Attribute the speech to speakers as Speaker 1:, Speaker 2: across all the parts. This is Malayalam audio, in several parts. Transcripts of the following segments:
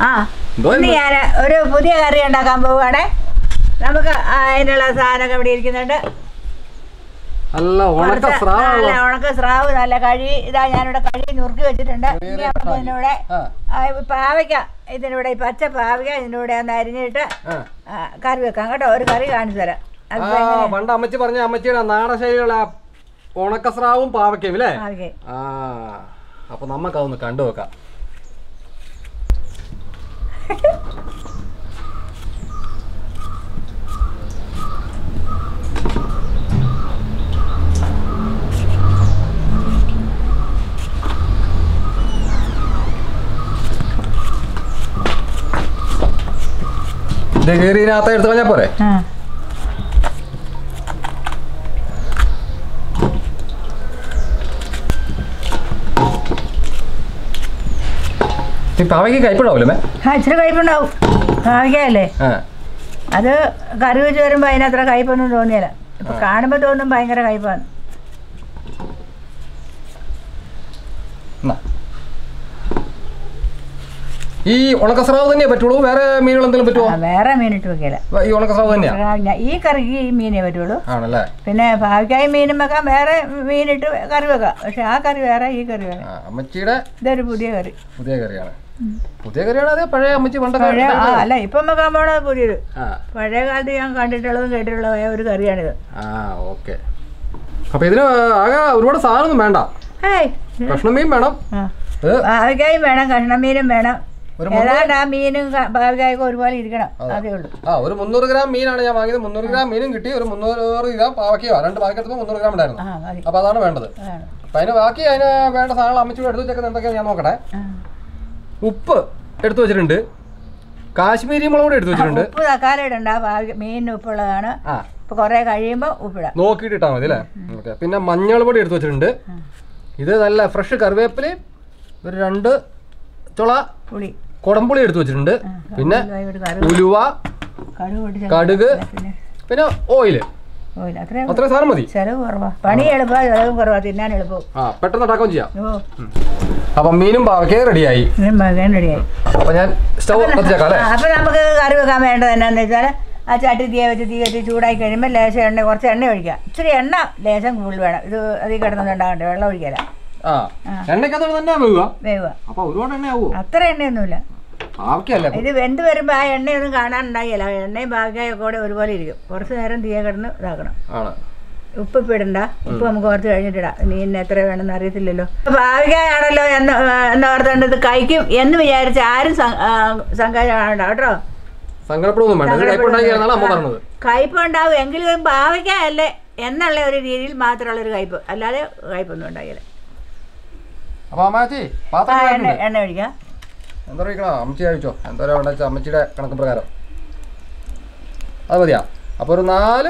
Speaker 1: ആ
Speaker 2: എന്തോ
Speaker 1: ഇന്ന് ഞാൻ ഒരു പുതിയ കറി ഉണ്ടാക്കാൻ പോവുകയാണേ നമുക്ക് ആ അതിനുള്ള സാധനമൊക്കെ ഇവിടെ ഇരിക്കുന്നുണ്ട്
Speaker 2: നല്ല ഉണക്ക
Speaker 1: കുറച്ച്
Speaker 2: സ്രാവാണല്ലോ
Speaker 1: നല്ല ഉണക്ക സ്രാവ് നല്ല കഴി ഇതാ ഞാനിവിടെ കഴി നുറുക്കി വെച്ചിട്ടുണ്ട് ഇനി നമുക്ക് ഇതിനൂടെ
Speaker 2: ആ
Speaker 1: ആ, ഈ പാവയ്ക്ക ഇതിനൂടെ ഈ പച്ച പാവയ്ക്ക ഇതിനൂടെ ഒന്ന് അരിഞ്ഞിട്ട്
Speaker 2: ആ
Speaker 1: ആ, കറി വെക്കാം കേട്ടോ ഒരു കറി കാണിച്ചു തരാം അത്
Speaker 2: ആ പണ്ട് അമ്മച്ചി പറഞ്ഞ അമ്മച്ചിയുടെ നാടൻ ശൈലിയുള്ള ആ ഉണക്കസ്രാവും പാവയ്ക്കയും അല്ലേ
Speaker 1: പാവയ്ക്ക
Speaker 2: ആ അപ്പൊ നമുക്ക് അതൊന്ന് കണ്ടു വെക്കാം ഇത് കയറി ഇതിനകത്ത് എടുത്ത് കഴിഞ്ഞാൽ പോരെ
Speaker 1: ആ
Speaker 2: ഈ പാവയ്ക്ക് കയ്പുണ്ടാവില്ലേ മേ
Speaker 1: ആ ഇച്ചിരി കയ്പുണ്ടാവും പാവയ്ക്കല്ലേ
Speaker 2: ആ
Speaker 1: അത് കറി വെച്ച് വരുമ്പോൾ അതിനത്ര കയ്പൊന്നും തോന്നിയില്ല ഇപ്പൊ കാണുമ്പോൾ തോന്നും ഭയങ്കര കയ്പാണ്
Speaker 2: എന്നാ. ഈ ഉണക്കസ്രാവ് തന്നെയേ പറ്റുള്ളൂ വേറെ മീനുകൾ എന്തെങ്കിലും പറ്റുമോ
Speaker 1: ആ, വേറെ മീനിട്ട് വെക്കില്ല
Speaker 2: ഈ ഉണക്കസ്രാവ് തന്നെയാ
Speaker 1: ഞാൻ- ഈ കറിക്ക് ഈ മീനേ പറ്റുള്ളൂ
Speaker 2: ആണല്ലേ
Speaker 1: പിന്നെ ഭാവിക്കായി മീനും വെക്കാം വേറെ മീനിട്ട് കറി വെക്കാം പക്ഷെ ആ കറി വേറെ ഈ കറി വേറെ
Speaker 2: ആ അമ്മച്ചിയുടെ
Speaker 1: ഇതൊരു പുതിയ കറി
Speaker 2: പുതിയ കറിയാണ് പുതിയ കറിയാണ് അതേ പഴയ അമ്മച്ചി പണ്ടൊക്കെ
Speaker 1: പഴയ ആ അല്ല ഇപ്പം വെക്കാൻ പോണത് പുതിയത്
Speaker 2: ആ
Speaker 1: പഴയ കാലത്ത് ഞാൻ കണ്ടിട്ടുള്ളതും കേട്ടിട്ടുള്ളതുമായ ഒരു കറിയാണിത്
Speaker 2: ആ ഓക്കെ അപ്പൊ ഇതിന് ആകെ ഒരുപാട് സാധനമൊന്നും വേണ്ട
Speaker 1: ഏയ്
Speaker 2: കഷ്ണം മീൻ വേണം
Speaker 1: ആ
Speaker 2: ഇത്
Speaker 1: ഭാവിക്കായും വേണം കഷ്ണം മീനും വേണം
Speaker 2: ഒരു
Speaker 1: ഏതാണ്ട് ആ മീനും ഭാവിക്കായൊക്കെ ഒരുപോലെ ഇരിക്കണം അതേ ഉള്ളൂ
Speaker 2: ആ ഒരു മുന്നൂറ് ഗ്രാം മീനാണ് ഞാൻ വാങ്ങിയത് മുന്നൂറ് ഗ്രാം മീനും കിട്ടി ഒരു മുന്നൂറ് ഗ്രാം പാവയ്ക്കയോ രണ്ട് പാവയ്ക്കെടുത്തപ്പോൾ മുന്നൂറ് ഗ്രാം ഉണ്ടായിരുന്നു
Speaker 1: ആ മതി
Speaker 2: അപ്പൊ അതാണ് വേണ്ടത്
Speaker 1: അതാണ്
Speaker 2: അപ്പൊ അതിന് ബാക്കി അതിന് വേണ്ട സാധനങ്ങൾ അമ്മച്ചൂടെ എടുത്ത് വെച്ചേക്കുന്നത് എന്തൊക്കെയാ ഞാൻ നോക്കട്ടെ
Speaker 1: ആ.
Speaker 2: ഉപ്പ് എടുത്തു വെച്ചിട്ടുണ്ട് കാശ്മീരി മുളക് കൂടി എടുത്തു വെച്ചിട്ടുണ്ട്
Speaker 1: ഉപ്പ് തക്കാലം ഇടണ്ട ഭാവി മീനിന് ഉപ്പുള്ളതാണ്
Speaker 2: ആ
Speaker 1: ഇപ്പൊ കുറെ കഴിയുമ്പോൾ ഉപ്പിടാം
Speaker 2: നോക്കിയിട്ട് ഇട്ടാൽ മതി അല്ലേ ഓക്കെ പിന്നെ മഞ്ഞൾ പൊടി എടുത്തു വെച്ചിട്ടുണ്ട്
Speaker 1: ആ.
Speaker 2: ഇത് നല്ല ഫ്രഷ് കറിവേപ്പിലയും ഒരു രണ്ട് ചുള
Speaker 1: പുളി
Speaker 2: കുടംപുളി എടുത്തു വെച്ചിട്ടുണ്ട് പിന്നെ
Speaker 1: ഇതുമായി ഒരു കറി
Speaker 2: ഉലുവ
Speaker 1: കടുക് പൊട്ടിച്ച
Speaker 2: കടുക്
Speaker 1: പിന്നെ
Speaker 2: പിന്നെ ഓയില്
Speaker 1: ഓയില്ല അത്രയും
Speaker 2: അത്രയും സാധനം മതി
Speaker 1: ചെലവ് കുറവാ പണി എളുപ്പമാ ചെലവും കുറവാ തിന്നാൻ എളുപ്പവും
Speaker 2: ആ പെട്ടെന്ന് ഉണ്ടാക്കുകയും ചെയ്യാം
Speaker 1: ഓ
Speaker 2: അപ്പം മീനും പാവയ്ക്കയും റെഡിയായി
Speaker 1: ഇതിനും മകൻ റെഡിയായി
Speaker 2: അപ്പൊ ഞാൻ സ്റ്റൗ കത്തിച്ചേക്കാം അല്ലേ
Speaker 1: ആ, അപ്പൊ നമുക്ക് കറി വെക്കാൻ വേണ്ടത് എന്നാന്ന് വെച്ചാൽ ആ ചട്ടി തീ വെച്ച് തീ വെച്ച് ചൂടായി കഴിയുമ്പോൾ ലേശം എണ്ണ കുറച്ച് എണ്ണ ഒഴിക്കുക ഇച്ചിരി എണ്ണ ലേശം കൂടുതൽ വേണം ഇത് അതിൽ കിടന്നൊന്നും ഉണ്ടാകണ്ടേ വെള്ളം ഒഴിക്കല
Speaker 2: ആ എണ്ണയ്ക്കകത്തോട് തന്നെ വേവുക
Speaker 1: വേവുക
Speaker 2: അപ്പൊ ഒരുപാട് എണ്ണയാവോ
Speaker 1: അത്ര എണ്ണയൊന്നുമില്ല
Speaker 2: പാവയ്ക്കല്ലേ
Speaker 1: ഇത് വെന്ത് വരുമ്പോൾ ആ എണ്ണയൊന്നും കാണാനുണ്ടാകില്ല എണ്ണയും ബാക്കിയൊക്കെ കൂടെ ഒരുപോലെ ഇരിക്കും കുറച്ച് നേരം തീയെ കിടന്ന് ഇതാക്കണം
Speaker 2: ആണ്
Speaker 1: ഉപ്പ് ഇപ്പം ഇടണ്ട ഉപ്പ് നമുക്ക് കുറച്ച് കഴിഞ്ഞിട്ടിടാം മീനിന് എത്ര വേണമെന്ന് അറിയത്തില്ലല്ലോ ഭാവികയാണല്ലോ എന്ന് എന്ന് ഓർത്തുകൊണ്ട് ഇത് കഴിക്കും എന്ന് വിചാരിച്ച് ആരും സങ്കടമാണ്ട കേട്ടോ
Speaker 2: സങ്കടപ്പെടുമൊന്നും വേണ്ട ഇത് കയ്പുണ്ടാക്കിയാണെന്നാണ് അമ്മ പറഞ്ഞത്
Speaker 1: കയ്പ് ഉണ്ടാവും എങ്കിലും ഭാവിക്കല്ലേ എന്നുള്ള ഒരു രീതിയിൽ മാത്രമുള്ള ഒരു കയ്പ് അല്ലാതെ കയ്പൊന്നും ഉണ്ടാകില്ല
Speaker 2: അപ്പൊ അമ്മാച്ചി
Speaker 1: ആ
Speaker 2: പാത്രം
Speaker 1: എണ്ണ
Speaker 2: വേണ്ടേ?
Speaker 1: എണ്ണ ഒഴിക്കാം
Speaker 2: എന്താ കഴിക്കണോ അമ്മച്ചി കഴിച്ചോ എന്താ വേണ്ട വെച്ചാൽ അമ്മച്ചിയുടെ കണക്ക് പ്രകാരം അത് മതിയാ അപ്പോൾ ഒരു നാല്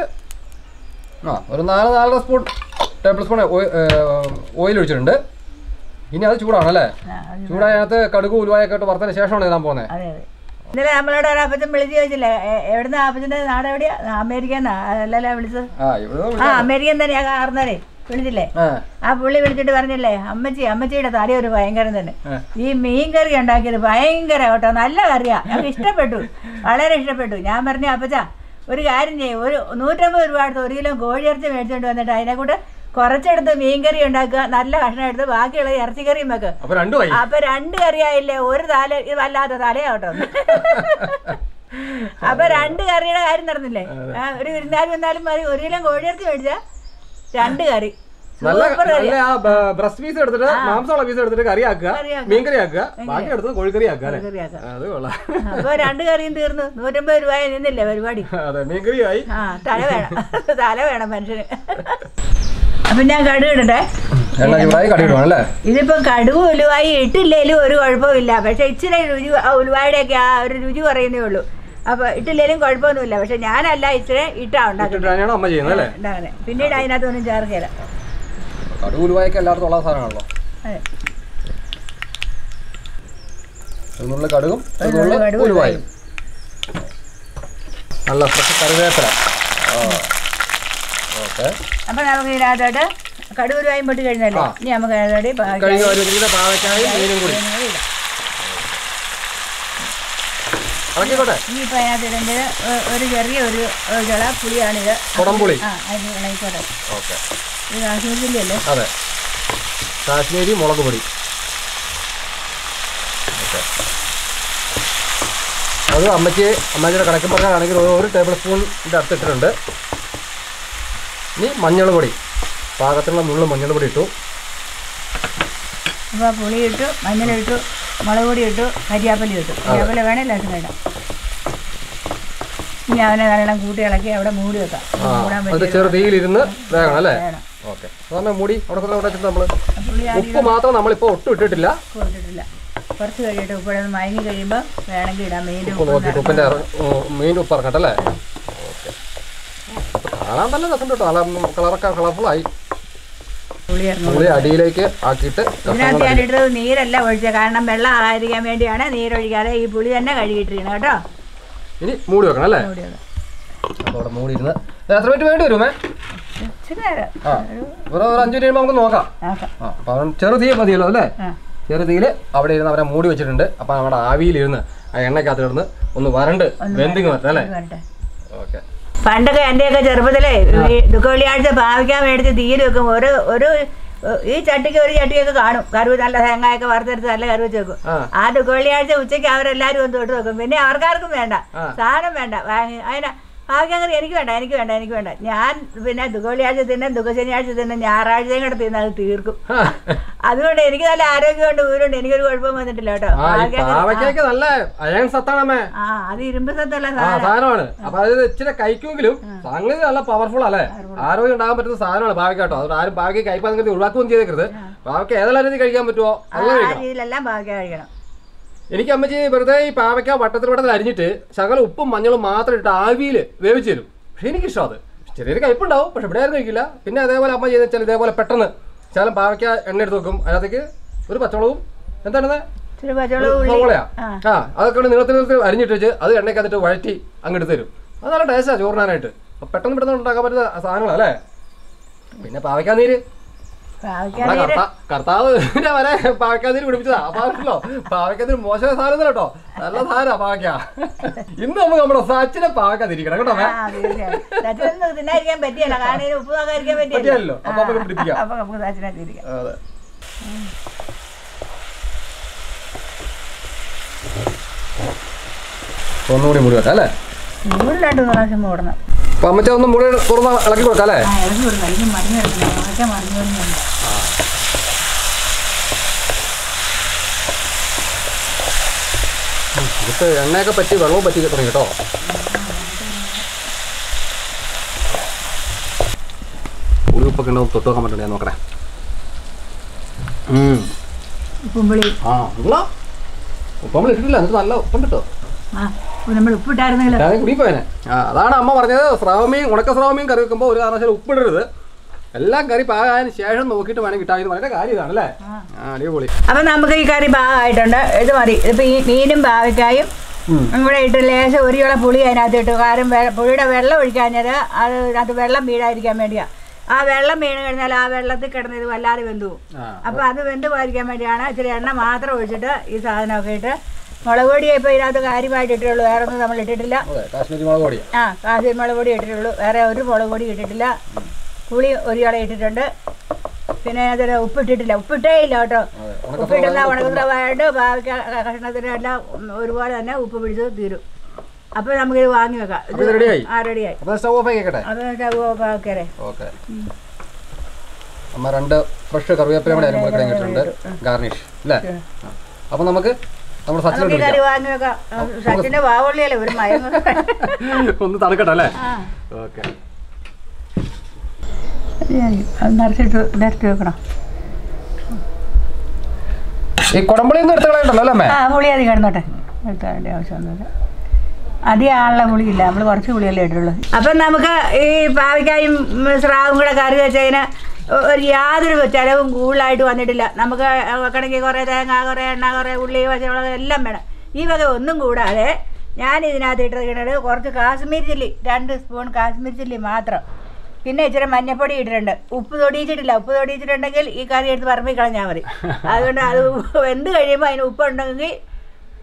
Speaker 2: ആ ഒരു നാല് നാലര സ്പൂൺ ടേബിൾ സ്പൂൺ ഓയിൽ ഒഴിച്ചിട്ടുണ്ട് ഇനി അത് ചൂടാണല്ലേ
Speaker 1: ആ, അത്
Speaker 2: ചൂടായ അതിനകത്ത് കടുക് ഉലുവായൊക്കെ ഇട്ട് വറുത്തതിന് ശേഷമാണ് ഇടാൻ പോകുന്നത്
Speaker 1: അതെ അതെ ഇന്നലെ നമ്മളോട് ഒരു അപ്പച്ചൻ വിളിച്ച് ചോദിച്ചില്ലേ എ- എവിടുന്ന അപ്പച്ചൻ്റെ നാട് എവിടെയാ അമേരിക്കന്നാ അതല്ലല്ലോ വിളിച്ചത്
Speaker 2: ആ ഇവിടെ
Speaker 1: ആ അമേരിക്കൻ തന്നെയാ കാർന്നവരെ വിളിച്ചില്ലേ
Speaker 2: ആ
Speaker 1: ആ പുള്ളി വിളിച്ചിട്ട് പറഞ്ഞില്ലേ അമ്മച്ചി അമ്മച്ചിയുടെ തടി ഒരു ഭയങ്കരം തന്നെ
Speaker 2: ആ.
Speaker 1: ഈ മീൻ കറി ഉണ്ടാക്കിയത് ഭയങ്കര കേട്ടോ നല്ല കറിയാ ഞങ്ങൾക്ക് ഇഷ്ടപ്പെട്ടു വളരെ ഇഷ്ടപ്പെട്ടു ഞാൻ പറഞ്ഞു അപ്പച്ച ഒരു കാര്യം ചെയ്യും ഒരു നൂറ്റമ്പത് രൂപ എടുത്ത് ഒരു കിലോ കോഴിയിറച്ചി മേടിച്ചുകൊണ്ട് വന്നിട്ട് അതിനെ കൂട്ട് കുറച്ചെടുത്ത് മീൻ കറി ഉണ്ടാക്കുക നല്ല കഷ്ണം എടുത്ത് ബാക്കിയുള്ള ഇറച്ചിക്കറിയും വെക്കുക
Speaker 2: അപ്പൊ രണ്ടുമായി
Speaker 1: അപ്പൊ രണ്ട് കറിയായില്ലേ ഒരു തല ഇത് വല്ലാത്ത തലയാട്ടോ അപ്പൊ രണ്ട് കറിയുടെ കാര്യം നടന്നില്ലേ ആ, ഒരു വിരുന്നാലും വന്നാലും മതി ഒരു കിലോ കോഴിയിറച്ചി മേടിച്ചാ രണ്ട് കറി
Speaker 2: നല്ല
Speaker 1: സൂപ്പർ കറി
Speaker 2: നല്ല ആ ബ്രസ്റ്റ് പീസ് എടുത്തിട്ട് മാംസമുള്ള പീസ് എടുത്തിട്ട് കറി ആക്കുക
Speaker 1: കറിയാക്കുക.
Speaker 2: മീൻ കറി ആക്കുക ബാക്കി എടുത്തത് കോഴിക്കറി ആക്കുക അല്ലേ
Speaker 1: കറിയാക്കാം
Speaker 2: അത് കൊള്ളാം
Speaker 1: അപ്പൊ രണ്ട് കറിയും തീർന്നു നൂറ്റമ്പത് രൂപ നിന്നില്ലേ പരിപാടി
Speaker 2: അതെ മീൻ കറിയായി
Speaker 1: ആ തല വേണം തല വേണം മനുഷ്യന് അപ്പൊ ഞാൻ കടുക് ഇടട്ടെ
Speaker 2: എണ്ണ ചൂടായി കടി ഇടുവാണ് അല്ലേ
Speaker 1: ഇതിപ്പം കടുക് ഉലുവായി ഇട്ടില്ലേലും ഒരു കുഴപ്പമില്ല പക്ഷെ ഇച്ചിരി രുചി ആ ഉലുവായുടെയൊക്കെ ആ ഒരു രുചി പറയുന്നേ ഉള്ളൂ അപ്പൊ ഇട്ടില്ലേലും കുഴപ്പമൊന്നുമില്ല പക്ഷെ ഞാനല്ല ഇച്ചിരി ഇട്ടാ ഉണ്ടാക്കുന്നത്
Speaker 2: ഇട്ടിട്ടാണ് അമ്മ ചെയ്യുന്നത് അല്ലേ
Speaker 1: ഉണ്ടാകുന്നത് പിന്നീട് അതിനകത്തൊന്നും ചേർക്കില്ല
Speaker 2: കടുക് ഉലുവായൊക്കെ എല്ലായിടത്തും ഉള്ള സാധനമാണല്ലോ
Speaker 1: അതെ
Speaker 2: ഇതിനുള്ള കടുകും
Speaker 1: ഒരു നുള്ള്
Speaker 2: ഇതിനുള്ള
Speaker 1: കടുകും
Speaker 2: ഉലുവായും നല്ല ഫ്രഷ് കറിവേപ്പില ഓക്കെ
Speaker 1: അപ്പൊ നമുക്ക് ഇതിനകത്തോട്ട് കടുക് ഉലുവായും പൊട്ടി കഴിഞ്ഞല്ലേ
Speaker 2: ആ.
Speaker 1: ഇനി നമുക്ക് അതിനോട്
Speaker 2: കഴിഞ്ഞ ഒരു കിലോ പാവയ്ക്കായും മീനും കൂടി ഇളക്കിക്കോട്ടെ
Speaker 1: ഇനിയിപ്പോൾ അതിനകത്ത് ഇടേണ്ടത് ഒ- ഒരു ചെറിയ ഒരു ഒരു ചള പുളിയാണിത്
Speaker 2: കുടംപുളി
Speaker 1: ആ അതിന് ഇളകിക്കോട്ടെ
Speaker 2: ഓക്കെ
Speaker 1: ഇത് കാശ്മീരിലല്ലേ
Speaker 2: അതെ കാശ്മീരി മുളക് പൊടി ഓക്കെ അത് അമ്മയ്ക്ക് അമ്മച്ചിയുടെ കണക്ക് പറഞ്ഞാണെങ്കിൽ ഒരു ടേബിൾ സ്പൂണിൻ്റെ അടുത്ത് ഇട്ടിട്ടുണ്ട് ഇനി മഞ്ഞൾ പൊടി പാകത്തിനുള്ള നുള്ളു മഞ്ഞൾ പൊടി ഇട്ടു
Speaker 1: അപ്പോൾ പുളി ഇട്ടു മഞ്ഞളിട്ടു മുളക് പൊടി ഇട്ടു കരിയാപ്പലി ഇട്ടു കരിയാപ്പല വേണേ ലക്ഷം വേണം ഇനി അവനെ നല്ലോണം കൂട്ടി ഇളക്കി അവിടെ മൂടി വെക്കാം
Speaker 2: ആ
Speaker 1: മൂടാൻ
Speaker 2: അത്
Speaker 1: പറ്റിയ
Speaker 2: ചെറു തീയിലിരുന്ന് വേഗം അല്ലേ
Speaker 1: വേണം
Speaker 2: ഓക്കെ അതാണ് മൂടി അവിടെ കൊണ്ട് അവിടെ വെച്ചിട്ട് നമ്മൾ
Speaker 1: പുളി ആദ്യം
Speaker 2: ഉപ്പ് മാത്രം നമ്മളിപ്പോൾ ഒട്ടും ഇട്ടിട്ടില്ല
Speaker 1: കൊടുത്തിട്ടില്ല കുറച്ച് കഴിയട്ടെ ഉപ്പഴൊന്ന് മയങ്ങി കഴിയുമ്പോൾ വേണമെങ്കിൽ ഇടാം മെയിൻ
Speaker 2: ഉപ്പ് നോക്കിയിട്ട് ഉപ്പിൻ്റെ മീൻ ഉപ്പ് ഇറക്കട്ടെ അല്ലേ ഓക്കെ കാണാൻ തന്നെ രസമുണ്ട് കേട്ടോ നല്ല കളറൊക്കെ കളർഫുള്ളായി
Speaker 1: പുളി ഇറങ്ങും
Speaker 2: പുളി അടിയിലേക്ക് ആക്കിയിട്ട്
Speaker 1: ഇതിനകത്ത് ഞാൻ ഇട്ടത് നീരല്ല ഒഴിച്ചത് കാരണം വെള്ളം ആകാതിരിക്കാൻ വേണ്ടിയാണ് നീരൊഴിക്കാതെ ഈ പുളി തന്നെ കഴുകിയിട്ടിരിക്കണം കേട്ടോ
Speaker 2: ഇനി മൂടി വെക്കണം അല്ലേ
Speaker 1: മൂടി വെക്കാം.
Speaker 2: അപ്പോൾ അവിടെ മൂടി ഇരുന്ന് എത്ര മിനിറ്റ് വേണ്ടി വരുമേ
Speaker 1: ഇച്ചിരി നേരം
Speaker 2: ആ ഒരു ഒരു അഞ്ച് മിനിറ്റ് കഴിയുമ്പോൾ നമുക്ക് നോക്കാം
Speaker 1: ആക്കാം
Speaker 2: ആ അപ്പോൾ അവൻ ചെറു തീ മതിയല്ലോ അല്ലേ
Speaker 1: ആ
Speaker 2: ചെറു തീയിൽ അവിടെ ഇരുന്ന് അവരെ മൂടി വെച്ചിട്ടുണ്ട് അപ്പോൾ നമ്മുടെ ആവിയിലിരുന്ന് ആ എണ്ണയ്ക്കകത്ത് ഇരുന്ന് ഒന്ന് വരണ്ട് വെന്തിങ് വരട്ടെ അല്ലേ
Speaker 1: ഇത് വരട്ടെ
Speaker 2: ഓക്കെ
Speaker 1: പണ്ടൊക്കെ എൻ്റെയൊക്കെ ചെറുപ്പത്തിലേ ഈ ദുഃഖവെള്ളിയാഴ്ച ഭാവിക്കാൻ മേടിച്ച് തീയിൽ വെക്കും ഒരു ഒരു ഈ ചട്ടിക്ക് ഒരു ചട്ടിയൊക്കെ കാണും കരുവ് നല്ല തേങ്ങയൊക്കെ വറുത്തെടുത്ത് നല്ല കരുവ് വെച്ച് വെക്കും
Speaker 2: ആ
Speaker 1: ആ ദുഃഖവെള്ളിയാഴ്ച ഉച്ചയ്ക്ക് അവരെല്ലാവരും ഒന്ന് തൊട്ട് വെക്കും പിന്നെ അവർക്കാർക്കും വേണ്ട
Speaker 2: ആ.
Speaker 1: സാധനം വേണ്ട വാങ്ങി അതിന് ഭാവിക്കാൻ കറി എനിക്ക് വേണ്ട എനിക്ക് വേണ്ട എനിക്ക് വേണ്ട ഞാൻ പിന്നെ ദുഃഖവെള്ളിയാഴ്ച തിന്നെ ദുഃഖശനിയാഴ്ച തിന്നെ ഞായറാഴ്ചയും കൂടെ തിന്ന് അത് തീർക്കും അതുകൊണ്ട് എനിക്ക് നല്ല ആരോഗ്യമുണ്ട് ഊരുണ്ട് എനിക്കൊരു കുഴപ്പം വന്നിട്ടില്ല കേട്ടോ
Speaker 2: ആ ഈ
Speaker 1: ഭാവിക്കാൻ കറി-
Speaker 2: പാവയ്ക്കൊക്കെ നല്ല അയൺ സത്താണമ്മേ
Speaker 1: ആ അത് ഇരുമ്പ് സത്തുള്ള
Speaker 2: ആ
Speaker 1: സാധനം
Speaker 2: സാധനമാണ് അപ്പൊ അത് ഇച്ചിരി കഴിക്കുമെങ്കിലും സംഗതി നല്ല പവർഫുൾ അല്ലേ ആരോഗ്യം ഉണ്ടാകാൻ പറ്റുന്ന സാധനമാണ് ഭാവിക്ക കേട്ടോ അതുകൊണ്ട് ആരും ഭാവിക്ക് കയ്പ നിങ്ങൾക്ക് ഒഴിവാക്കുകയും ചെയ്തേക്കരുത് ഭാവിക്ക് ഏതെല്ലാം രീതി കഴിക്കാൻ പറ്റുമോ
Speaker 1: ആ
Speaker 2: അങ്ങനെ കഴിക്കണം
Speaker 1: രീതിയിലെല്ലാം ഭാവിക്കാൻ കഴിക്കണം
Speaker 2: എനിക്ക് അമ്മച്ചി വെറുതെ ഈ പാവയ്ക്ക വട്ടത്തിൽ വട്ടത്തിൽ അരിഞ്ഞിട്ട് ശകല ഉപ്പും മഞ്ഞളും മാത്രം ഇട്ട് ആവിയിൽ വേവിച്ച് തരും പക്ഷെ എനിക്കിഷ്ടം അത് ചെറിയൊരു കയ്പുണ്ടാവും പക്ഷെ ഇവിടെ ആരും കഴിക്കില്ല പിന്നെ അതേപോലെ അമ്മ ചെയ്ത് വെച്ചാൽ ഇതേപോലെ പെട്ടെന്ന് ശകലം പാവയ്ക്ക എണ്ണ എടുത്ത് വെക്കും അതിനകത്തേക്ക് ഒരു പച്ചമുളകും എന്താണ്
Speaker 1: ഇച്ചിരി പച്ചവെള്ളം ഉള്ളി
Speaker 2: സവോളയാ
Speaker 1: ആ
Speaker 2: ആ അതൊക്കെ കൂടി നീളത്തിൽ നീളത്തിൽ അരിഞ്ഞിട്ട് വെച്ച് അത് എണ്ണയ്ക്കകത്തിട്ട് വഴറ്റി അങ്ങോട്ട് തരും അത് നല്ല ടേസ്റ്റാണ് ചോറിനാനായിട്ട് അപ്പൊ പെട്ടെന്ന് പെട്ടെന്ന് ഉണ്ടാക്കാൻ പറ്റുന്ന സാധനങ്ങളല്ലേ പിന്നെ പാവയ്ക്കാ നീര്
Speaker 1: ഭാവിക്കാൻ
Speaker 2: നമ്മുടെ കർത്താ കർത്താവ് വരെ പാവയ്ക്കാ നീര് പിടിപ്പിച്ചതാ അപ്പാണല്ലോ പാവയ്ക്കാ നീര് മോശമായ സാധനം ഒന്നുമല്ല കേട്ടോ നല്ല സാധനമാ പാവയ്ക്ക ഇന്ന് നമുക്ക് നമ്മുടെ സച്ചിനെ പാവയ്ക്ക തിരിക്കണം കേട്ടോ
Speaker 1: ആ തീർച്ചയായും സച്ചിനൊന്നും തിന്നായിരിക്കാൻ പറ്റിയല്ല കാരണം ഇതിന് ഉപ്പ് നോക്കാതിരിക്കാൻ
Speaker 2: പറ്റിയല്ലോ.
Speaker 1: പറ്റിയല്ലോ
Speaker 2: അപ്പൊ നമുക്ക് പിടിപ്പിക്കാം.
Speaker 1: അപ്പൊ നമുക്ക് സച്ചിനെ തിരിക്കാം
Speaker 2: അതെ ഒന്നുകൂടി മൂടി വെക്കാം അല്ലേ
Speaker 1: നൂറ് രണ്ട് പ്രാവശ്യം മൂടണം
Speaker 2: അപ്പൊ അമ്മച്ച ഒന്ന് മൂടി തുറന്ന് ഇളക്കി കൊടുക്കാം അല്ലേ
Speaker 1: ആ ഇറങ്ങി കൊടുക്കണം അല്ലെങ്കിൽ മറിഞ്ഞു കിടക്കണം അതൊക്കെ മറിഞ്ഞു വരുന്നുണ്ട്
Speaker 2: ഇതിട്ട് എണ്ണയൊക്കെ പറ്റി വെള്ളവും പറ്റി തുടങ്ങി കേട്ടോ പുളി ഉപ്പൊക്കെ ഉണ്ടോ തൊട്ട് നോക്കാൻ പറ്റണ്ടേ നോക്കണേ ഉം.
Speaker 1: ഉപ്പുംപുളി
Speaker 2: ആ ഉള്ള ഉപ്പ് നമ്മൾ ഇട്ടിട്ടില്ല എന്നിട്ട് നല്ല ഉപ്പുണ്ട് കേട്ടോ
Speaker 1: ആ ഉപ്പ് നമ്മൾ ഉപ്പിട്ടായിരുന്നെങ്കിൽ
Speaker 2: ഞാൻ കുടിപ്പോയനെ ആ അതാണ് അമ്മ പറഞ്ഞത് സ്രാവമീൻ ഉണക്ക സ്രാവമീൻ കറി വെക്കുമ്പോൾ ഒരു കാരണവശാലും ഉപ്പിടരുത് എല്ലാം കറി പാകായതിന് ശേഷം നോക്കിയിട്ട് വേണം കിട്ടാൻ വളരെ കാര്യം ഇതാണ് അല്ലേ ആ അടിപൊളി
Speaker 1: അപ്പം നമുക്ക് ഈ കറി ഭാഗമായിട്ടുണ്ട് ഇത് മതി ഇതിപ്പോൾ ഈ മീനും ഭാവിക്കായും
Speaker 2: ഉം.
Speaker 1: ഇവിടെ ഇട്ട് ലേശം ഒരു കിള പുളി അതിനകത്ത് ഇട്ടു കാരണം വെ- പുളിയുടെ വെള്ളം ഒഴിക്കാഞ്ഞത് അത് അത് വെള്ളം വീഴാതിരിക്കാൻ വേണ്ടിയാണ് ആ വെള്ളം വീണ് കഴിഞ്ഞാൽ ആ വെള്ളത്തിൽ കിടന്ന് ഇത് വല്ലാതെ വെന്തു പോകും
Speaker 2: ആ
Speaker 1: അപ്പോൾ അത് വെന്ത് പോയിരിക്കാൻ വേണ്ടിയാണ് ഇച്ചിരി എണ്ണ മാത്രം ഒഴിച്ചിട്ട് ഈ സാധനമൊക്കെ ഇട്ട് മുളക് പൊടി ഇപ്പോൾ ഇതിനകത്ത് കാര്യമായിട്ട് ഇട്ടിട്ടുള്ളൂ വേറെ ഒന്നും നമ്മൾ ഇട്ടിട്ടില്ല
Speaker 2: അതെ കാശ്മീരി മുളക് പൊടി
Speaker 1: ആ കാശ്മീർ മുളക് പൊടി ഇട്ടിട്ടുള്ളൂ വേറെ ഒരു മുളക് പൊടി ഇട്ടിട്ടില്ല പുളി ഒരു കിള ഇട്ടിട്ടുണ്ട് പിന്നെ അതിൽ ഉപ്പിട്ടിട്ടില്ല ഉപ്പിട്ടേ ഇല്ല കേട്ടോ
Speaker 2: അതെ ഉണക്ക
Speaker 1: ഉപ്പിടുന്ന ഉണക്കസ്രവായിട്ട് ഭാവിക്ക കഷ്ണത്തിനെല്ലാം ഒരുപോലെ തന്നെ ഉപ്പ് പിടിച്ച് തീരും അപ്പോൾ നമുക്കിത് വാങ്ങി വെക്കാം
Speaker 2: അപ്പോൾ ഇത് റെഡിയായി
Speaker 1: ആ റെഡിയായി
Speaker 2: അപ്പോൾ സ്റ്റവ് ഓഫ് ആക്കിക്കട്ടെ
Speaker 1: അത് ചവുവൊക്കെ
Speaker 2: ഓക്കെ അമ്മ രണ്ട് ഫ്രഷ് കറിവേപ്പില കൂടെ അതിന് മുകളിൽ കഴിഞ്ഞിട്ടുണ്ട് ഗാർണിഷ് അല്ലേ അപ്പോൾ നമുക്ക് നമ്മുടെ സച്ചിനോട്
Speaker 1: നമുക്ക് ഈ കറി
Speaker 2: വിളിക്കാം
Speaker 1: വാങ്ങി വെക്കാം സച്ചിൻ്റെ വാവുള്ളിയല്ലേ ഒരു മയങ്ങ
Speaker 2: ഒന്ന് തണുക്കട്ടെ അല്ലേ
Speaker 1: ആ
Speaker 2: ഓക്കെ
Speaker 1: അത് നിറച്ചിട്ട് നിറച്ച് വെക്കണം
Speaker 2: ഈ കുടമ്പളി ഒന്നും എടുത്ത് കളയണ്ടല്ലോ അല്ലേ അമ്മേ
Speaker 1: ആ പുളി അധികം കിടന്നോട്ടെ എടുക്കാൻ വേണ്ടി ആവശ്യമൊന്നുമില്ല അധികം ആളുള്ള പുളിയില്ല നമ്മൾ കുറച്ച് പുളിയല്ലേ ഇട്ടുള്ളൂ അപ്പം നമുക്ക് ഈ പാവയ്ക്കായും ഉം, സ്രാവും കൂടെ കറി വെച്ചതിന് ഒരു യാതൊരു ചിലവും കൂടുതലായിട്ട് വന്നിട്ടില്ല നമുക്ക് വെക്കണമെങ്കിൽ കുറേ തേങ്ങ കുറേ എണ്ണ കുറേ ഉള്ളി പച്ചമുളക് എല്ലാം വേണം ഈ വക ഒന്നും കൂടാതെ ഞാൻ ഇതിനകത്ത് ഇട്ടിരിക്കുന്നത് കുറച്ച് കാശ്മീർ ചില്ലി രണ്ട് സ്പൂൺ കാശ്മീർ ചില്ലി മാത്രം പിന്നെ ഇച്ചിരി മഞ്ഞപ്പൊടി ഇട്ടിട്ടുണ്ട് ഉപ്പ് തൊടിയിച്ചിട്ടില്ല ഉപ്പ് തൊടിയിച്ചിട്ടുണ്ടെങ്കിൽ ഈ കറി എടുത്ത് പറമ്പിൽ കളഞ്ഞാൽ മതി അതുകൊണ്ട് അത് വെന്ത് കഴിയുമ്പോൾ അതിന് ഉപ്പുണ്ടെങ്കിൽ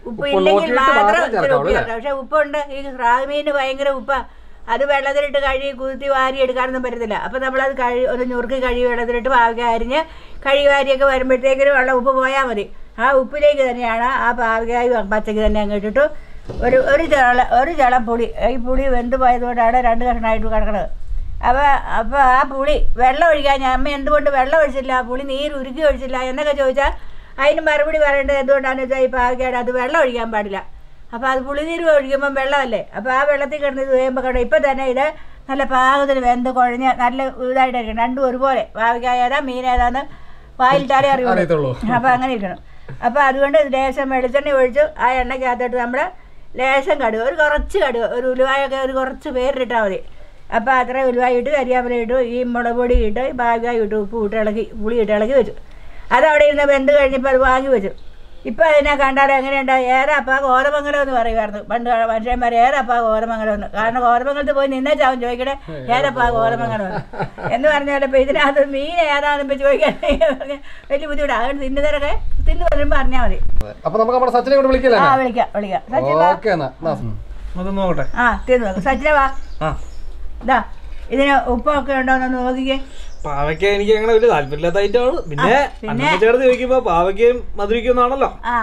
Speaker 1: ഉപ്പ്
Speaker 2: ഉപ്പ്
Speaker 1: ഇല്ലെങ്കിൽ
Speaker 2: നോക്കിയിട്ട്
Speaker 1: മാത്രം
Speaker 2: മാത്രം
Speaker 1: ഇച്ചിരി
Speaker 2: ചേർക്കാവുള്ളൂ
Speaker 1: ഉപ്പ് ചേർക്കാം പക്ഷെ ഉപ്പുണ്ട് ഈ സ്രാവ് മീന് ഭയങ്കര ഉപ്പാ അത് വെള്ളത്തിലിട്ട് കഴുകി കുത്തി വാരി എടുക്കാനൊന്നും പറ്റത്തില്ല അപ്പം നമ്മളത് കഴി ഒരു ഞുറുക്ക് കഴുകി വെള്ളത്തിലിട്ട് പാവയ്ക്ക അരിഞ്ഞ് കഴുകി വാരിയൊക്കെ വരുമ്പോഴത്തേക്കിനും വെള്ളം ഉപ്പ് പോയാൽ മതി ആ ഉപ്പിലേക്ക് തന്നെയാണ് ആ പാവയ്ക്കായും പച്ചക്ക് തന്നെ അങ്ങ് ഇട്ടിട്ട് ഒരു ഒരു ചള ഒരു ചള പുളി ഈ പുളി വെന്ത് പോയതുകൊണ്ടാണ് രണ്ട് കഷ്ണമായിട്ട് കിടക്കുന്നത് അപ്പോൾ അപ്പോൾ ആ പുളി വെള്ളം ഒഴിക്കാൻ ഞാൻ അമ്മ എന്തുകൊണ്ട് വെള്ളം ഒഴിച്ചില്ല പുളി നീര് ഉരുക്കി ഒഴിച്ചില്ല എന്നൊക്കെ ചോദിച്ചാൽ അതിന് മറുപടി പറയേണ്ടത് എന്തുകൊണ്ടാണെന്ന് വെച്ചാൽ ഈ പാവയ്ക്കാട് അത് വെള്ളം ഒഴിക്കാൻ പാടില്ല അപ്പോൾ അത് പുളിനീര് ഒഴിക്കുമ്പം വെള്ളമല്ലേ അപ്പോൾ ആ വെള്ളത്തിൽ കിടന്ന് ഇത് വേകുമ്പോൾ കിടക്കും ഇപ്പം തന്നെ ഇത് നല്ല പാകത്തിന് വെന്ത് കുഴഞ്ഞ് നല്ല ഇതായിട്ടായിരിക്കും രണ്ടും ഒരുപോലെ പാവയ്ക്കായ ഏതാ മീൻ ഏതാന്ന് വായിലിട്ടാലേ അറിയുള്ളൂ
Speaker 2: അറിയത്തുള്ളൂ
Speaker 1: അപ്പോൾ അങ്ങനെ ഇരിക്കണം അപ്പോൾ അതുകൊണ്ട് ലേശം വെളിച്ചെണ്ണ ഒഴിച്ച് ആ എണ്ണയ്ക്കകത്തോട്ട് നമ്മൾ ലേശം കടുക് ഒരു കുറച്ച് കടുക് ഒരു ഉലുവായൊക്കെ ഒരു കുറച്ച് പേരിട്ടാൽ മതി അപ്പോൾ അത്ര ഉലുവായി ഇട്ട് കരിയാപ്പില ഇട്ടു ഈ മുളക് പൊടി ഇട്ട് ഈ പാകായി ഇട്ട് ഉപ്പ് ഇട്ട് ഇളക്കി പുളി ഇട്ട് ഇളക്കി വെച്ചു അതവിടെ ഇരുന്ന് വെന്ത് കഴിഞ്ഞപ്പോൾ അത് വാങ്ങി വെച്ചു ഇപ്പം അതിനെ കണ്ടാൽ എങ്ങനെയുണ്ട് ഏറപ്പാ ഗോതമംഗലം എന്ന് പറയുമായിരുന്നു പണ്ട് മനുഷ്യന്മാർ ഏറപ്പാ ഗോതമംഗലം എന്ന് കാരണം ഗോതമംഗലത്ത് പോയി നിന്നേ ചാവും ചോദിക്കണേ ഏറപ്പാ ഗോതമംഗലം എന്ന് എന്ന് പറഞ്ഞാൽ ഇപ്പം ഇതിനകത്ത് മീൻ ഏതാണെന്ന് ഇപ്പം ചോദിക്കാൻ വലിയ ബുദ്ധിമുട്ടാണ് അതുകൊണ്ട് തിന്നുന്നവരൊക്കെ തിന്നു വരുമ്പോൾ അറിഞ്ഞാൽ മതി
Speaker 2: അപ്പൊ നമുക്ക് നമ്മുടെ സച്ചിനെ കൊണ്ട് വിളിക്കല്ലേ
Speaker 1: ആ വിളിക്കാം വിളിക്കാം സച്ചിൻ വാ
Speaker 2: ഓക്കെ എന്നാ എന്നാ.
Speaker 3: അതൊന്ന് നോക്കട്ടെ
Speaker 1: ആ തിന്നു നോക്ക് സച്ചിനെ വാ
Speaker 3: ആ
Speaker 1: ഇതാ ഇതിന് ഉപ്പൊക്കെ ഉണ്ടോ എന്ന് നോക്കിക്കേ
Speaker 3: പാവയ്ക്ക എനിക്ക് അങ്ങനെ വലിയ താല്പര്യമില്ലാത്ത ഐറ്റമാണ് പിന്നെ
Speaker 1: പിന്നെ?
Speaker 3: അന്നമ്മ ചേർത്ത് ചോദിക്കുമ്പോ പാവയ്ക്കയും മധുരിക്കുന്നാണല്ലോ
Speaker 1: ആ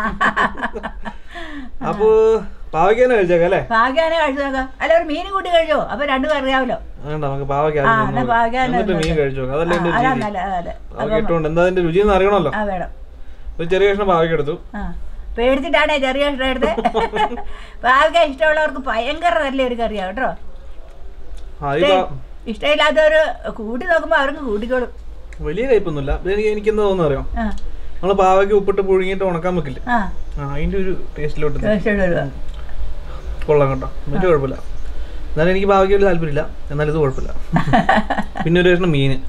Speaker 3: അപ്പൊ പാവയ്ക്ക തന്നെ കഴിച്ചേക്കാം അല്ലേ
Speaker 1: ഭാഗ്യാനെ കഴിച്ചു നോക്കാം അല്ല ഒരു മീനും കൂട്ടി കഴിച്ചോ അപ്പൊ രണ്ടും അറിയാമല്ലോ
Speaker 3: വേണ്ട നമുക്ക് പാവയ്ക്ക
Speaker 1: ആ
Speaker 3: ആദ്യം
Speaker 1: എന്നാ
Speaker 3: തിന്നോളൂ.
Speaker 1: പാവയ്ക്ക തന്നെ
Speaker 3: എന്നിട്ട് മീൻ
Speaker 1: തിന്നോട്ടെ.
Speaker 3: കഴിച്ചു നോക്കാം അതല്ലേ എന്റെ
Speaker 1: ആ, അതാ
Speaker 3: രീതി
Speaker 1: നല്ല അതല്ലേ
Speaker 3: പാവയ്ക്ക ഇട്ടുകൊണ്ട് എന്താ അതിന്റെ രുചി എന്ന് അറിയണമല്ലോ
Speaker 1: ആ വേണം
Speaker 3: ഒരു ചെറിയ കഷ്ണം പാവയ്ക്ക എടുത്തു
Speaker 1: ആ പേടിച്ചിട്ടാണേ ചെറിയ കഷ്ണം എടുത്ത് പാവയ്ക്ക ഇഷ്ടമുള്ളവർക്ക് ഭയങ്കര നല്ല ഒരു കറിയാ കേട്ടോ
Speaker 3: ആ ഈ പാ-
Speaker 1: ഇഷ്ടമില്ലാത്തവർ കൂട്ടി നോക്കുമ്പോ അവർക്ക് കൂട്ടിക്കോളും
Speaker 3: വലിയ കയ്പൊന്നുമില്ല ഇത് എനിക്ക് എനിക്ക് എന്താ തോന്നുന്നു അറിയാം
Speaker 1: ആ
Speaker 3: നമ്മള് പാവയ്ക്ക് ഉപ്പിട്ട് പുഴുങ്ങിയിട്ട് ഉണക്കാൻ വെക്കില്ല
Speaker 1: ആ
Speaker 3: ആ അതിന്റെ ഒരു ടേസ്റ്റിലോട്ട്
Speaker 1: ടേസ്റ്റോട് വരുവാ
Speaker 3: കൊള്ളാം കേട്ടോ മറ്റു കുഴപ്പമില്ല എന്നാലും എനിക്ക് പാവയ്ക്ക് വലിയ താല്പര്യമില്ല എന്നാലും ഇത് കുഴപ്പമില്ല പിന്നെ ഒരു കഷ്ണം മീന്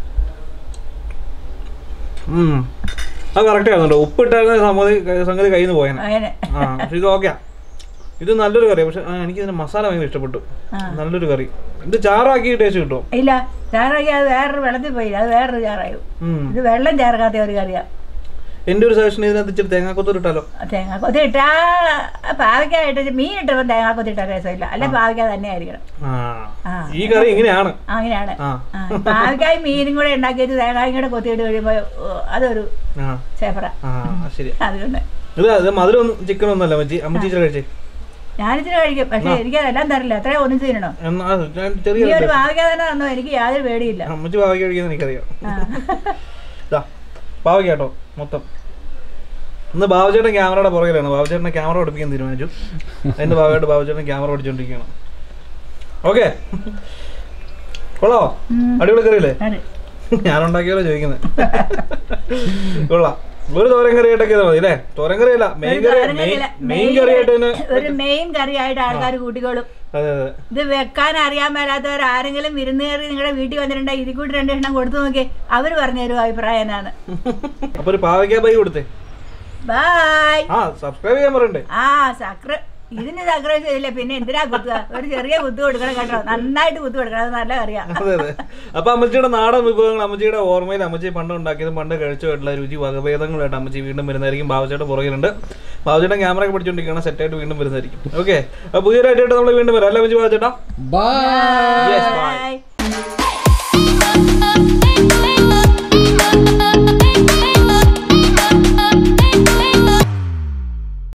Speaker 3: ഉം. അത് കറക്റ്റ് ആയിരുന്നു കേട്ടോ ഉപ്പിട്ടായിരുന്ന സംഗതി സംഗതി കയ്യിൽ നിന്ന് പോയേനെ
Speaker 1: അങ്ങനെ
Speaker 3: ആ പക്ഷെ ഇത് ഓക്കെയാ ഇത് നല്ലൊരു കറി പക്ഷെ ആ, എനിക്ക് ഇതിന്റെ മസാല ഭയങ്കര ഇഷ്ടപ്പെട്ടു
Speaker 1: ആ.
Speaker 3: നല്ലൊരു കറി ഇത് ചാറാക്കി ടേസ്റ്റ് കിട്ടുമോ
Speaker 1: ഇല്ല ചാറാക്കി അത് വേറൊരു വെള്ളത്തിൽ പോയില്ല അത് വേറൊരു ചാറായി
Speaker 3: ഉം.
Speaker 1: ഇത് വെള്ളം ചേർക്കാത്ത ഒരു കറിയാ
Speaker 3: എൻ്റെ ഒരു സജഷൻ ഇതിനകത്ത് ഇച്ചിരി തേങ്ങാക്കൊത്തൂർ ഇട്ടാലോ
Speaker 1: തേങ്ങാക്കൊത്തി ഇട്ടാ പാവയ്ക്കായിട്ട് മീൻ ഇട്ടപ്പോൾ തേങ്ങാക്കൊത്തി ഇട്ടാൽ രസമില്ല അല്ല പാവയ്ക്ക തന്നെ ആയിരിക്കണം
Speaker 3: ആ
Speaker 1: ആ.
Speaker 3: ഈ കറി ഇങ്ങനെയാണ്
Speaker 1: ആ, അങ്ങനെയാണ്
Speaker 3: ആ
Speaker 1: ആ, പാവയ്ക്കായും മീനും കൂടെ ഉണ്ടാക്കിയിട്ട് തേങ്ങായും കൂടെ കൊത്തിയിട്ട് കഴിയുമ്പോൾ അതൊരു
Speaker 3: ആ
Speaker 1: ചേപ്പറ
Speaker 3: ആ ശരി
Speaker 1: അതുകൊണ്ട്
Speaker 3: ഇത് ഇത് മധുരം ഒന്നും ചിക്കൻ ഒന്നല്ല മച്ചി അമ്മച്ചി ഇച്ചിരി കഴിച്ചേ
Speaker 1: ഞാനിച്ചിരി കഴിക്കും പക്ഷെ എനിക്കതെല്ലാം തരില്ല അത്രയും ഒന്നും ചെയ്യണോ
Speaker 3: എന്നാ അത് ഞാൻ
Speaker 1: ഈ
Speaker 3: ചെറിയ
Speaker 1: ഒരു പാവയ്ക്ക തന്നെ തന്നോ എനിക്ക് യാതൊരു പേടിയില്ല
Speaker 3: അമ്മച്ചി പാവയ്ക്ക കഴിക്കുന്നത് എനിക്കറിയാം
Speaker 1: ആ.
Speaker 3: ഇതാ പാവയ്ക്ക കേട്ടോ മൊത്തം ഇന്ന് ബാബുചേട്ടൻ ക്യാമറയുടെ പുറകിലാണ് ബാബുചേട്ടനെ ക്യാമറ പഠിപ്പിക്കാൻ തീരുമാനിച്ചു അതിന്റെ ഭാഗമായിട്ട് ബാബുചേട്ടൻ ക്യാമറ പഠിച്ചുകൊണ്ടിരിക്കുകയാണ് ഓക്കെ കൊള്ളാവോ
Speaker 1: ഉം.
Speaker 3: അടിപൊളി കറിയില്ലേ
Speaker 1: അതെ.
Speaker 3: ഞാനുണ്ടാക്കിയല്ലോ ചോദിക്കുന്നത് കൊള്ളാം ഒരു തോരൻ കറിയായിട്ടൊക്കെ ചെയ്താൽ മതി അല്ലേ തോരൻ കറിയല്ല മെയിൻ
Speaker 1: ഒരു
Speaker 3: കറി
Speaker 1: തോരൻ കറിയല്ല.
Speaker 3: മെയിൻ
Speaker 1: മെയിൻ
Speaker 3: കറിയായിട്ട് തന്നെ
Speaker 1: ഒരു മെയിൻ കറിയായിട്ട് ആൾക്കാർ കൂട്ടിക്കോളും
Speaker 3: അതെ അതെ
Speaker 1: ഇത് വെക്കാൻ അറിയാൻ മേലാത്തവർ ആരെങ്കിലും വിരുന്നുകാരി നിങ്ങളുടെ വീട്ടിൽ വന്നിട്ടുണ്ടെങ്കിൽ ഇതിൽ കൂടി രണ്ട് എണ്ണം കൊടുത്തു നോക്കി അവർ പറഞ്ഞു തരും അഭിപ്രായം എന്നാണ്
Speaker 3: അപ്പൊ ഒരു പാവയ്ക്ക ബൈ കൊടുത്തേ
Speaker 1: ബായ്
Speaker 3: ആ സബ്സ്ക്രൈബ് ചെയ്യാൻ പറയണ്ടേ
Speaker 1: ആ സക്ര ഇതിന് സക്രൈസ് ചെയ്തില്ല പിന്നെ എന്തിനാ കുത്തുക ഒരു ചെറിയ കുത്തു കൊടുക്കണം കേട്ടോ നന്നായിട്ട് കുത്തു കൊടുക്കണം അത് നല്ല കറിയാ
Speaker 3: അതെ അതെ അപ്പൊ അമ്മച്ചിയുടെ നാടൻ വിഭവങ്ങൾ അമ്മച്ചിയുടെ ഓർമ്മയിൽ അമ്മച്ചി പണ്ട് ഉണ്ടാക്കിയതും പണ്ട് കഴിച്ചുമായിട്ടുള്ള രുചി വകഭേദങ്ങളായിട്ട് അമ്മച്ചി വീണ്ടും വരുന്നതായിരിക്കും ബാബുചേട്ടൻ പുറകിലുണ്ട് ബാബുചേട്ടൻ ക്യാമറ ഒക്കെ പിടിച്ചോണ്ടിരിക്കുകയാണ് സെറ്റായിട്ട് വീണ്ടും വരുന്നതായിരിക്കും ഓക്കെ അപ്പൊ പുതിയൊരായിട്ട് നമ്മൾ വീണ്ടും വരാം അല്ലേ അമ്മച്ചി ബാബുചേട്ടാ
Speaker 2: Bye.
Speaker 3: Yes, bye.
Speaker 1: ബൈ